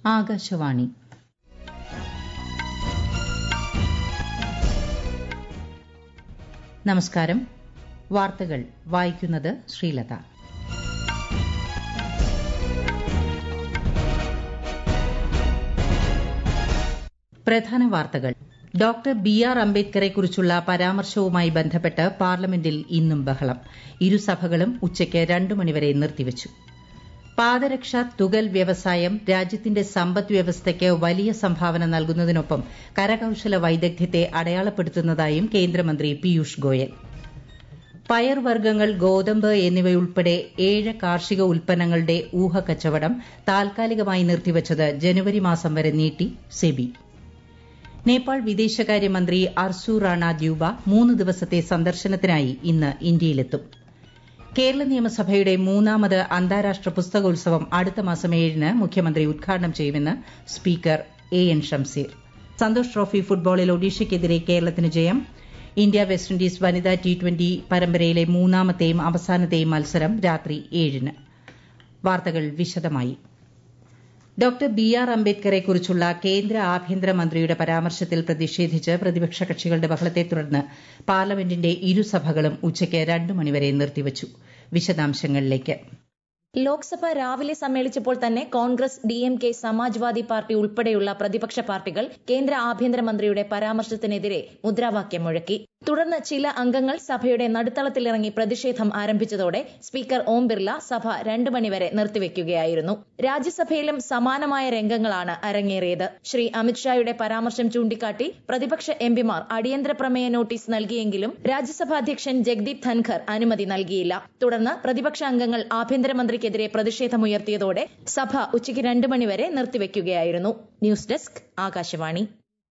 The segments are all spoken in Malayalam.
ആകാശവാണി നമസ്കാരം വാർത്തകൾ വായിക്കുന്നത് ശ്രീലത പ്രധാന വാർത്തകൾ ഡോക്ടർ ബി ആർ അംബേദ്കറെക്കുറിച്ചുള്ള പരാമർശവുമായി ബന്ധപ്പെട്ട് പാർലമെന്റിൽ ഇന്നും ബഹളം ഇരുസഭകളും ഉച്ചയ്ക്ക് രണ്ടു മണിവരെ നിർത്തിവച്ചു പാദരക്ഷ തുകൽ വ്യവസായം രാജ്യത്തിന്റെ സമ്പദ് വ്യവസ്ഥയ്ക്ക് വലിയ സംഭാവന നൽകുന്നതിനൊപ്പം കരകൌശല വൈദഗ്ധ്യത്തെ അടയാളപ്പെടുത്തുന്നതായും കേന്ദ്രമന്ത്രി പീയൂഷ് ഗോയൽ പയർവർഗ്ഗങ്ങൾ ഗോതമ്പ് എന്നിവയുൾപ്പെടെ ഏഴ് കാർഷിക ഉൽപ്പന്നങ്ങളുടെ ഊഹക്കച്ചവടം താൽക്കാലികമായി നിർത്തിവച്ചത് ജനുവരി മാസം വരെ നീട്ടി സെബി നേപ്പാൾ വിദേശകാര്യമന്ത്രി അർസു റാണ ദ്യൂബ മൂന്ന് ദിവസത്തെ സന്ദർശനത്തിനായി ഇന്ന് ഇന്ത്യയിലെത്തും കേരള നിയമസഭയുടെ മൂന്നാമത് അന്താരാഷ്ട്ര പുസ്തകോത്സവം അടുത്ത മാസം ഏഴിന് മുഖ്യമന്ത്രി ഉദ്ഘാടനം ചെയ്യുമെന്ന് speaker A N Shamseer Santosh trophy ഫുട്ബോളിൽ ഒഡീഷയ്ക്കെതിരെ കേരളത്തിന് ജയം ഇന്ത്യ വെസ്റ്റ് ഇൻഡീസ് വനിതാ ടി ട്വന്റി പരമ്പരയിലെ മൂന്നാമത്തെയും അവസാനത്തെയും മത്സരം രാത്രി ഏഴിന് വാർത്തകൾ വിശദമായി ഡോക്ടർ ബി ആർ അംബേദ്കറെക്കുറിച്ചുള്ള കേന്ദ്ര ആഭ്യന്തരമന്ത്രിയുടെ പരാമർശത്തിൽ പ്രതിഷേധിച്ച് പ്രതിപക്ഷ കക്ഷികളുടെ ബഹളത്തെ തുടർന്ന് പാർലമെന്റിന്റെ ഇരുസഭകളും ഉച്ചയ്ക്ക് രണ്ടു മണിവരെ നിർത്തിവച്ചു വിശദാംശങ്ങളിലേക്ക് ലോക്സഭ രാവിലെ സമ്മേളിച്ചപ്പോൾ തന്നെ Congress D M K Samajwadi party ഉൾപ്പെടെയുള്ള പ്രതിപക്ഷ പാർട്ടികൾ കേന്ദ്ര ആഭ്യന്തരമന്ത്രിയുടെ പരാമർശത്തിനെതിരെ മുദ്രാവാക്യം മുഴക്കി തുടർന്ന് ചില അംഗങ്ങൾ സഭയുടെ നടുത്തളത്തിലിറങ്ങി പ്രതിഷേധം ആരംഭിച്ചതോടെ സ്പീക്കർ ഓം ബിർല സഭ രണ്ടു മണിവരെ നിർത്തിവെക്കുകയായിരുന്നു രാജ്യസഭയിലും സമാനമായ രംഗങ്ങളാണ് അരങ്ങേറിയത് ശ്രീ അമിത്ഷായുടെ പരാമർശം ചൂണ്ടിക്കാട്ടി പ്രതിപക്ഷ എംപിമാർ അടിയന്തര പ്രമേയ നോട്ടീസ് നൽകിയെങ്കിലും രാജ്യസഭാ അധ്യക്ഷൻ ജഗ്ദീപ് ധൻഖർ അനുമതി നൽകിയില്ല തുടർന്ന് പ്രതിപക്ഷ അംഗങ്ങൾ ആഭ്യന്തരമന്ത്രിക്കെതിരെ പ്രതിഷേധമുയർത്തിയതോടെ സഭ ഉച്ചയ്ക്ക് രണ്ടു മണിവരെ നിർത്തിവെക്കുകയായിരുന്നു ന്യൂസ് ഡെസ്ക് ആകാശവാണി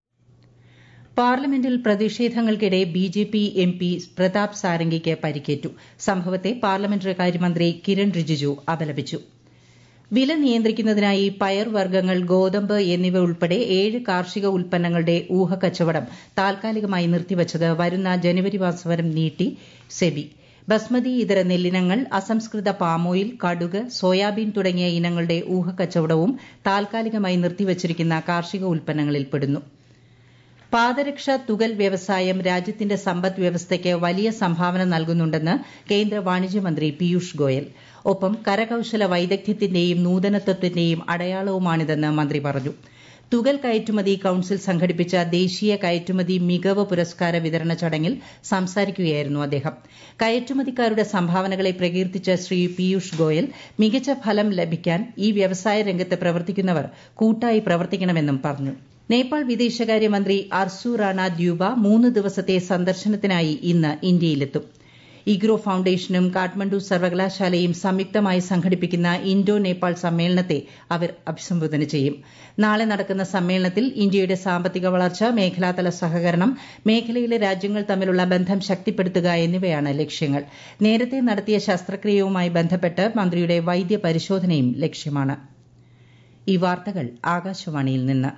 പാർലമെന്റിൽ പ്രതിഷേധങ്ങൾക്കിടെ B J P M P Pratap സാരംഗിക്ക് പരിക്കേറ്റു സംഭവത്തെ പാർലമെന്ററി കാര്യമന്ത്രി കിരൺ റിജിജു അപലപിച്ചു വില നിയന്ത്രിക്കുന്നതിനായി പയർവർഗ്ഗങ്ങൾ ഗോതമ്പ് എന്നിവ ഉൾപ്പെടെ ഏഴ് കാർഷിക ഉൽപ്പന്നങ്ങളുടെ ഊഹക്കച്ചവടം താൽക്കാലികമായി നിർത്തിവച്ചത് വരുന്ന ജനുവരി മാസം വരെ നീട്ടി സെബി ബസ്മതി ഇതര നെല്ലിനങ്ങൾ അസംസ്കൃത പാമോയിൽ കടുക് സോയാബീൻ തുടങ്ങിയ ഇനങ്ങളുടെ ഊഹക്കച്ചവടവും താൽക്കാലികമായി നിർത്തിവച്ചിരിക്കുന്ന കാർഷിക ഉൽപ്പന്നങ്ങളിൽപ്പെടുന്നു പാദരക്ഷ തുകൽ വ്യവസായം രാജ്യത്തിന്റെ സമ്പദ് വ്യവസ്ഥയ്ക്ക് വലിയ സംഭാവന നൽകുന്നുണ്ടെന്ന് കേന്ദ്ര വാണിജ്യമന്ത്രി പീയൂഷ് ഗോയൽ ഒപ്പം കരകൌശല വൈദഗ്ധ്യത്തിന്റെയും നൂതനത്വത്തിന്റെയും അടയാളവുമാണിതെന്ന് മന്ത്രി പറഞ്ഞു തുകൽ കയറ്റുമതി കൌൺസിൽ സംഘടിപ്പിച്ച ദേശീയ കയറ്റുമതി മികവ് പുരസ്കാര വിതരണ ചടങ്ങിൽ സംസാരിക്കുകയായിരുന്നു അദ്ദേഹം കയറ്റുമതിക്കാരുടെ സംഭാവനകളെ പ്രകീർത്തിച്ച ശ്രീ പീയൂഷ് ഗോയൽ മികച്ച ഫലം ലഭിക്കാൻ ഈ വ്യവസായ രംഗത്ത് പ്രവർത്തിക്കുന്നവർ കൂട്ടായി പ്രവർത്തിക്കണമെന്നും പറഞ്ഞു നേപ്പാൾ വിദേശകാര്യമന്ത്രി അർസു റാണ ദ്യൂബ മൂന്ന് ദിവസത്തെ സന്ദർശനത്തിനായി ഇന്ന് ഇന്ത്യയിലെത്തും ഇഗ്രോ ഫൌണ്ടേഷനും കാഠ്മണ്ഡു സർവകലാശാലയും സംയുക്തമായി സംഘടിപ്പിക്കുന്ന ഇൻഡോ നേപ്പാൾ സമ്മേളനത്തെ അവർ അഭിസംബോധന ചെയ്യും നാളെ നടക്കുന്ന സമ്മേളനത്തിൽ ഇന്ത്യയുടെ സാമ്പത്തിക വളർച്ച മേഖലാതല സഹകരണം മേഖലയിലെ രാജ്യങ്ങൾ തമ്മിലുള്ള ബന്ധം ശക്തിപ്പെടുത്തുക എന്നിവയാണ് ലക്ഷ്യങ്ങൾ നേരത്തെ നടത്തിയ ശസ്ത്രക്രിയയുമായി ബന്ധപ്പെട്ട് മന്ത്രിയുടെ വൈദ്യ പരിശോധനയും ലക്ഷ്യമാണ് ഈ വാർത്തകൾ ആകാശവാണിയിൽ നിന്ന്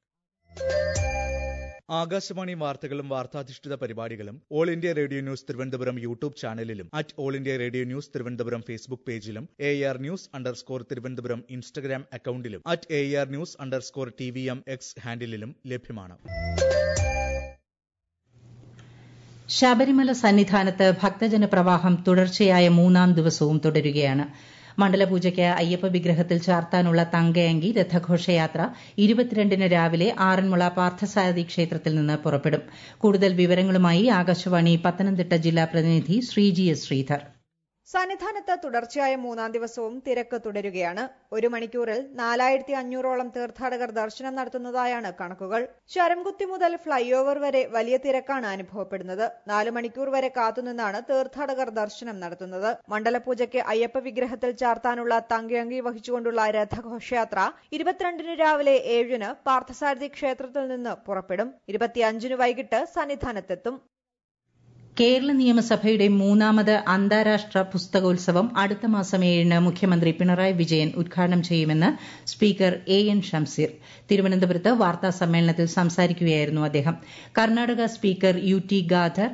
ആകാശവാണി വാർത്തകളും വാർത്താധിഷ്ഠിത പരിപാടികളും All India Radio news Thiruvananthapuram YouTube ചാനലിലും at All India Radio news Thiruvananthapuram Facebook പേജിലും A R news underscore Thiruvananthapuram Instagram അക്കൌണ്ടിലും at A R news underscore T V M X ഹാൻഡിലും ലഭ്യമാണ് ശബരിമല സന്നിധാനത്ത് ഭക്തജന പ്രവാഹം തുടർച്ചയായ മൂന്നാം ദിവസവും തുടരുകയാണ് മണ്ഡലപൂജയ്ക്ക് അയ്യപ്പ വിഗ്രഹത്തിൽ ചാർത്താനുള്ള തങ്കയങ്കി രഥഘോഷയാത്ര ഇരുപത്തിരണ്ടിന് രാവിലെ ആറന്മുള പാർത്ഥസാരഥി ക്ഷേത്രത്തിൽ നിന്ന് പുറപ്പെടും കൂടുതൽ വിവരങ്ങളുമായി ആകാശവാണി പത്തനംതിട്ട ജില്ലാ പ്രതിനിധി ശ്രീജി എസ് ശ്രീധർ സന്നിധാനത്ത് തുടർച്ചയായ മൂന്നാം ദിവസവും തിരക്ക് തുടരുകയാണ് ഒരു മണിക്കൂറിൽ നാലായിരത്തി അഞ്ഞൂറോളം തീർത്ഥാടകർ ദർശനം നടത്തുന്നതായാണ് കണക്കുകൾ ശരംകുത്തി മുതൽ ഫ്ളൈ ഓവർ വരെ വലിയ തിരക്കാണ് അനുഭവപ്പെടുന്നത് നാല് മണിക്കൂർ വരെ കാത്തുനിന്നാണ് തീർത്ഥാടകർ ദർശനം നടത്തുന്നത് മണ്ഡലപൂജയ്ക്ക് അയ്യപ്പ വിഗ്രഹത്തിൽ ചാർത്താനുള്ള തങ്കയങ്കി വഹിച്ചുകൊണ്ടുള്ള രഥഘോഷയാത്ര ഇരുപത്തിരണ്ടിന് രാവിലെ ഏഴിന് പാർത്ഥസാരഥി ക്ഷേത്രത്തിൽ നിന്ന് പുറപ്പെടും ഇരുപത്തിയഞ്ചിന് വൈകിട്ട് സന്നിധാനത്തെത്തും കേരള നിയമസഭയുടെ മൂന്നാമത് അന്താരാഷ്ട്ര പുസ്തകോത്സവം അടുത്ത മാസം ഏഴിന് മുഖ്യമന്ത്രി പിണറായി വിജയൻ ഉദ്ഘാടനം ചെയ്യുമെന്ന് സ്പീക്കർ എ എൻ ഷംസീർ തിരുവനന്തപുരത്ത് വാർത്താ സമ്മേളനത്തിൽ സംസാരിക്കുകയായിരുന്നു അദ്ദേഹം Karnataka speaker U T Khader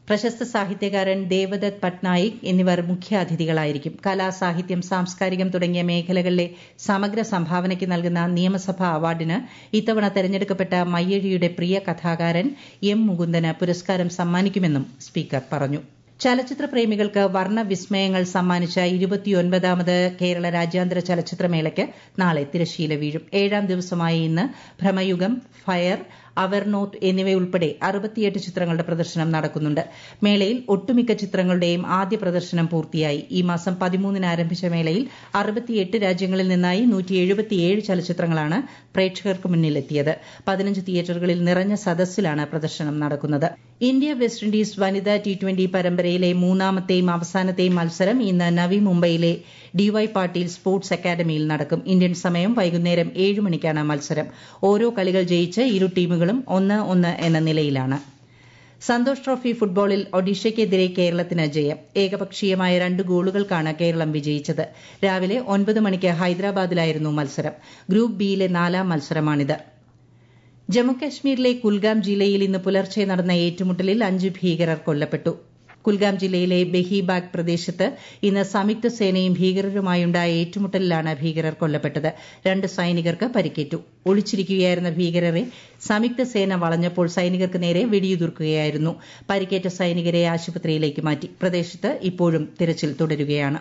പ്രശസ്ത സാഹിത്യകാരൻ ദേവദത്ത് പട്നായിക് എന്നിവർ മുഖ്യാതിഥികളായിരിക്കും കലാ സാഹിത്യം സാംസ്കാരികം തുടങ്ങിയ മേഖലകളിലെ സമഗ്ര സംഭാവനയ്ക്ക് നൽകുന്ന നിയമസഭാ അവാർഡിന് ഇത്തവണ തെരഞ്ഞെടുക്കപ്പെട്ട മയ്യഴിയുടെ പ്രിയ കഥാകാരൻ എം മുകുന്ദന് പുരസ്കാരം സമ്മാനിക്കുമെന്നും സ്പീക്കർ പറഞ്ഞു ചലച്ചിത്ര പ്രേമികൾക്ക് വർണ്ണവിസ്മയങ്ങൾ സമ്മാനിച്ച ഇരുപത്തിയൊൻപതാമത് കേരള രാജ്യാന്തര ചലച്ചിത്രമേളയ്ക്ക് നാളെ തിരശ്ശീല വീഴും ഏഴാം ദിവസമായ ഇന്ന് ഭ്രമയുഗം ഫയർ അവർനോത്ത് എന്നിവയുൾപ്പെടെ അറുപത്തിയെട്ട് ചിത്രങ്ങളുടെ പ്രദർശനം നടക്കുന്നുണ്ട് മേളയിൽ ഒട്ടുമിക്ക ചിത്രങ്ങളുടെയും ആദ്യ പ്രദർശനം പൂർത്തിയായി ഈ മാസം പതിമൂന്നിന് ആരംഭിച്ച മേളയിൽ അറുപത്തിയെട്ട് രാജ്യങ്ങളിൽ നിന്നായി നൂറ്റി എഴുപത്തിയേഴ് ചലച്ചിത്രങ്ങളാണ് പ്രേക്ഷകർക്ക് മുന്നിലെത്തിയത് പതിനഞ്ച് തിയേറ്ററുകളിൽ നിറഞ്ഞ സദസ്സിലാണ് പ്രദർശനം നടക്കുന്നത് ഇന്ത്യ വെസ്റ്റ് ഇൻഡീസ് വനിതാ ടി ട്വന്റി പരമ്പരയിലെ മൂന്നാമത്തെയും അവസാനത്തെയും മത്സരം ഇന്ന് നവി മുംബൈയിലെ ഡിവൈ പാട്ടീൽ സ്പോർട്സ് അക്കാദമിയിൽ നടക്കും ഇന്ത്യൻ സമയം വൈകുന്നേരം ഏഴ് മണിക്കാണ് മത്സരം ഓരോ കളികൾ ജയിച്ച് ഇരു ടീമുകളും ഒന്ന് ഒന്ന് എന്ന നിലയിലാണ് സന്തോഷ് ട്രോഫി ഫുട്ബോളിൽ ഒഡീഷയ്ക്കെതിരെ കേരളത്തിന് ജയം ഏകപക്ഷീയമായ രണ്ട് ഗോളുകൾക്കാണ് കേരളം വിജയിച്ചത് രാവിലെ ഒൻപത് മണിക്ക് ഹൈദരാബാദിലായിരുന്നു മത്സരം ഗ്രൂപ്പ് ബിയിലെ നാലാം മത്സരമാണിത് ജമ്മുകശ്മീരിലെ കുൽഗാം ജില്ലയിൽ ഇന്ന് പുലർച്ചെ നടന്ന ഏറ്റുമുട്ടലിൽ അഞ്ച് ഭീകരർ കൊല്ലപ്പെട്ടു കുൽഗാം ജില്ലയിലെ ബെഹിബാഗ് പ്രദേശത്ത് ഇന്ന് സംയുക്ത സേനയും ഭീകരരുമായുണ്ടായ ഏറ്റുമുട്ടലിലാണ് ഭീകരർ കൊല്ലപ്പെട്ടത് രണ്ട് സൈനികർക്ക് പരിക്കേറ്റു ഒളിച്ചിരിക്കുകയായിരുന്ന ഭീകരരെ സംയുക്ത സേന വളഞ്ഞപ്പോൾ സൈനികർക്ക് നേരെ വെടിയുതിർക്കുകയായിരുന്നു പരിക്കേറ്റ സൈനികരെ ആശുപത്രിയിലേക്ക് മാറ്റി പ്രദേശത്ത് ഇപ്പോഴും തിരച്ചിൽ തുടരുകയാണ്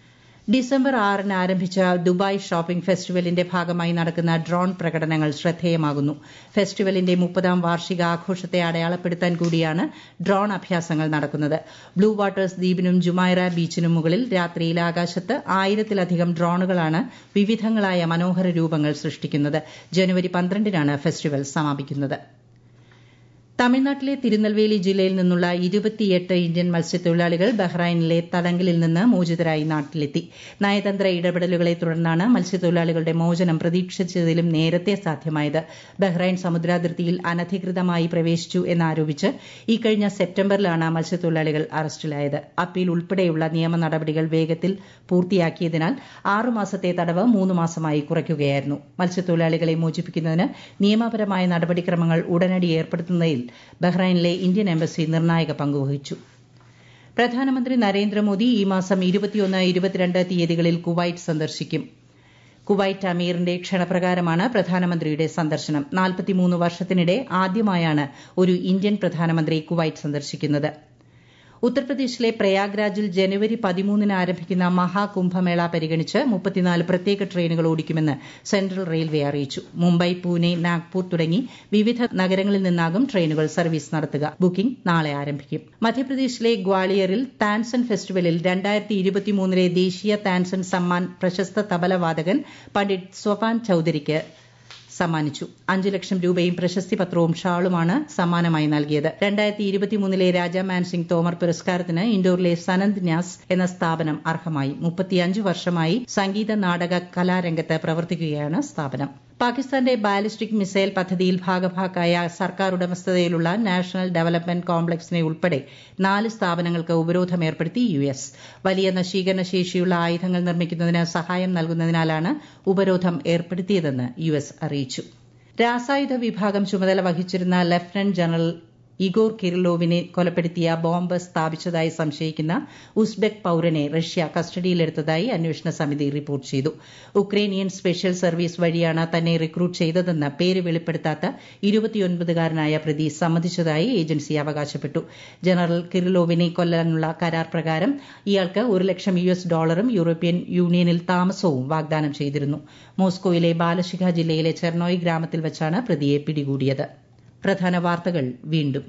ഡിസംബർ ആറിന് ആരംഭിച്ച ദുബായ് ഷോപ്പിംഗ് ഫെസ്റ്റിവലിന്റെ ഭാഗമായി നടക്കുന്ന ഡ്രോൺ പ്രകടനങ്ങൾ ശ്രദ്ധേയമാകുന്നു ഫെസ്റ്റിവലിന്റെ മുപ്പതാം വാർഷിക ആഘോഷത്തെ അടയാളപ്പെടുത്താൻ കൂടിയാണ് ഡ്രോൺ അഭ്യാസങ്ങൾ നടക്കുന്നത് ബ്ലൂ വാട്ടേഴ്സ് ദ്വീപിനും ജുമൈറ ബീച്ചിനും മുകളിൽ രാത്രിയിൽ ആകാശത്ത് ആയിരത്തിലധികം ഡ്രോണുകളാണ് വിവിധങ്ങളായ മനോഹര രൂപങ്ങൾ സൃഷ്ടിക്കുന്നത് ജനുവരി പന്ത്രണ്ടിനാണ് ഫെസ്റ്റിവൽ സമാപിക്കുന്നത് തമിഴ്നാട്ടിലെ തിരുനെൽവേലി ജില്ലയിൽ നിന്നുള്ള ഇരുപത്തിയെട്ട് ഇന്ത്യൻ മത്സ്യത്തൊഴിലാളികൾ ബഹ്റൈനിലെ തടങ്കലിൽ നിന്ന് മോചിതരായി നാട്ടിലെത്തി നയതന്ത്ര ഇടപെടലുകളെ തുടർന്നാണ് മത്സ്യത്തൊഴിലാളികളുടെ മോചനം പ്രതീക്ഷിച്ചതിലും നേരത്തെ സാധ്യമായത് ബഹ്റൈൻ സമുദ്രാതിർത്തിയിൽ അനധികൃതമായി പ്രവേശിച്ചു എന്നാരോപിച്ച് ഇക്കഴിഞ്ഞ സെപ്റ്റംബറിലാണ് മത്സ്യത്തൊഴിലാളികൾ അറസ്റ്റിലായത് അപ്പീൽ ഉൾപ്പെടെയുള്ള നിയമ നടപടികൾ വേഗത്തിൽ പൂർത്തിയാക്കിയതിനാൽ ആറുമാസത്തെ തടവ് മൂന്ന് മാസമായി കുറയ്ക്കുകയായിരുന്നു മത്സ്യത്തൊഴിലാളികളെ മോചിപ്പിക്കുന്നതിന് നിയമപരമായ നടപടിക്രമങ്ങൾ ഉടനടി ഏർപ്പെടുത്തുന്നതിൽ ബഹ്റൈനിലെ ഇന്ത്യൻ എംബസി നിർണായക പങ്കുവഹിച്ചു പ്രധാനമന്ത്രി നരേന്ദ്രമോദി ഈ മാസം ഇരുപത്തിയൊന്ന് ഇരുപത്തിരണ്ട് തീയതികളിൽ കുവൈറ്റ് സന്ദർശിക്കും കുവൈറ്റ് അമീറിന്റെ ക്ഷണപ്രകാരമാണ് പ്രധാനമന്ത്രിയുടെ സന്ദർശനം നാൽപ്പത്തിമൂന്ന് വർഷത്തിനിടെ ആദ്യമായാണ് ഒരു ഇന്ത്യൻ പ്രധാനമന്ത്രി കുവൈറ്റ് സന്ദർശിക്കുന്നത് ഉത്തർപ്രദേശിലെ പ്രയാഗ്രാജിൽ ജനുവരി പതിമൂന്നിന് ആരംഭിക്കുന്ന മഹാകുംഭമേള പരിഗണിച്ച് മുപ്പത്തിനാല് പ്രത്യേക ട്രെയിനുകൾ ഓടിക്കുമെന്ന് സെൻട്രൽ റെയിൽവേ അറിയിച്ചു മുംബൈ പൂനെ നാഗ്പൂർ തുടങ്ങി വിവിധ നഗരങ്ങളിൽ നിന്നാകും ട്രെയിനുകൾ സർവീസ് നടത്തുക ബുക്കിംഗ് നാളെ ആരംഭിക്കും മധ്യപ്രദേശിലെ ഗ്വാളിയറിൽ താൻസൺ ഫെസ്റ്റിവലിൽ രണ്ടായിരത്തി ഇരുപത്തിമൂന്നിലെ ദേശീയ താൻസൺ സമ്മാൻ പ്രശസ്ത തബലവാദകൻ പണ്ഡിറ്റ് സ്വപാൻ ചൌധരിക്ക് സമ്മാനിച്ചു അഞ്ചു ലക്ഷം രൂപയും പ്രശസ്തി പത്രവും ഷാളുമാണ് സമ്മാനമായി നൽകിയത് രണ്ടായിരത്തി ഇരുപത്തിമൂന്നിലെ രാജാ മാൻസിംഗ് തോമർ പുരസ്കാരത്തിന് ഇൻഡോറിലെ സനന്ദ് ന്യാസ് എന്ന സ്ഥാപനം അർഹമായി മുപ്പത്തിയഞ്ച് വർഷമായി സംഗീത നാടക കലാരംഗത്ത് പ്രവർത്തിക്കുകയാണ് സ്ഥാപനം പാകിസ്ഥാന്റെ ബാലിസ്റ്റിക് മിസൈൽ പദ്ധതിയിൽ ഭാഗഭാക്കായ സർക്കാർ ഉടമസ്ഥതയിലുള്ള നാഷണൽ ഡെവലപ്മെന്റ് കോംപ്ലക്സിനെ ഉൾപ്പെടെ നാല് സ്ഥാപനങ്ങൾക്ക് ഉപരോധം ഏർപ്പെടുത്തി യു എസ് വലിയ നശീകരണ ശേഷിയുള്ള ആയുധങ്ങൾ നിർമ്മിക്കുന്നതിന് സഹായം നൽകുന്നതിനാലാണ് ഉപരോധം ഏർപ്പെടുത്തിയതെന്ന് യു എസ് അറിയിച്ചു രാസായുധ വിഭാഗം ചുമതല വഹിച്ചിരുന്ന ലഫ്റ്റനന്റ് ജനറൽ ഇഗോർ കിറിലോവിനെ കൊലപ്പെടുത്തിയ ബോംബ് സ്ഥാപിച്ചതായി സംശയിക്കുന്ന ഉസ്ബെക് പൌരനെ റഷ്യ കസ്റ്റഡിയിലെടുത്തതായി അന്വേഷണ സമിതി റിപ്പോർട്ട് ചെയ്തു ഉക്രൈനിയൻ സ്പെഷ്യൽ സർവീസ് വഴിയാണ് തന്നെ റിക്രൂട്ട് ചെയ്തതെന്ന് പേര് വെളിപ്പെടുത്താത്ത ഇരുപത്തിയൊൻപതുകാരനായ പ്രതി സമ്മതിച്ചതായി ഏജൻസി അവകാശപ്പെട്ടു ജനറൽ കിറിലോവിനെ കൊല്ലാനുള്ള കരാർ പ്രകാരം ഇയാൾക്ക് ഒരു ലക്ഷം യു എസ് ഡോളറും യൂറോപ്യൻ യൂണിയനിൽ താമസവും വാഗ്ദാനം ചെയ്തിരുന്നു മോസ്കോയിലെ ബാലശിഖ ജില്ലയിലെ ചെർണോയ് ഗ്രാമത്തിൽ വെച്ചാണ് പ്രതിയെ പിടികൂടിയത് പ്രധാന വാർത്തകൾ വീണ്ടും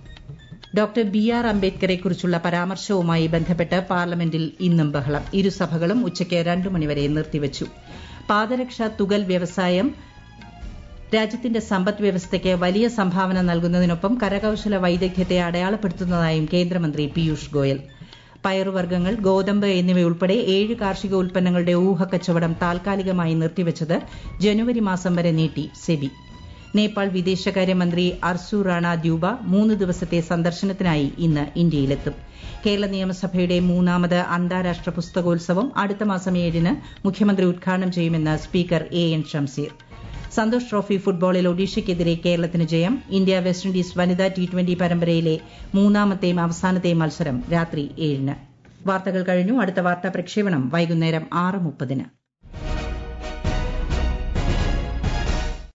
ഡോക്ടർ ബി ആർ അംബേദ്കറെക്കുറിച്ചുള്ള പരാമർശവുമായി ബന്ധപ്പെട്ട് പാർലമെന്റിൽ ഇന്നും ബഹളം ഇരുസഭകളും ഉച്ചയ്ക്ക് രണ്ടു മണിവരെ നിർത്തിവച്ചു പാദരക്ഷ തുകൽ വ്യവസായം രാജ്യത്തിന്റെ സമ്പദ് വ്യവസ്ഥയ്ക്ക് വലിയ സംഭാവന നൽകുന്നതിനൊപ്പം കരകൌശല വൈദഗ്ധ്യത്തെ അടയാളപ്പെടുത്തുന്നതായും കേന്ദ്രമന്ത്രി പീയൂഷ് ഗോയൽ പയറുവർഗ്ഗങ്ങൾ ഗോതമ്പ് എന്നിവയുൾപ്പെടെ ഏഴ് കാർഷിക ഉൽപ്പന്നങ്ങളുടെ ഊഹക്കച്ചവടം താൽക്കാലികമായി നിർത്തിവച്ചത് ജനുവരി മാസം വരെ നീട്ടി സെബി നേപ്പാൾ വിദേശകാര്യമന്ത്രി അർസു റാണ ദ്യൂബ മൂന്ന് ദിവസത്തെ സന്ദർശനത്തിനായി ഇന്ന് ഇന്ത്യയിലെത്തും കേരള നിയമസഭയുടെ മൂന്നാമത് അന്താരാഷ്ട്ര പുസ്തകോത്സവം അടുത്ത മാസം ഏഴിന് മുഖ്യമന്ത്രി ഉദ്ഘാടനം ചെയ്യുമെന്ന് speaker A N Shamseer Santosh trophy ഫുട്ബോളിൽ ഒഡീഷയ്ക്കെതിരെ കേരളത്തിന് ജയം ഇന്ത്യ വെസ്റ്റ് ഇൻഡീസ് വനിതാ ടി ട്വന്റി പരമ്പരയിലെ മൂന്നാമത്തെയും അവസാനത്തെയും മത്സരം രാത്രി ഏഴിന് വാർത്തകൾ കഴിഞ്ഞു അടുത്ത വാർത്താ പ്രക്ഷേപണം വൈകുന്നേരം ആറ് മുപ്പതിന്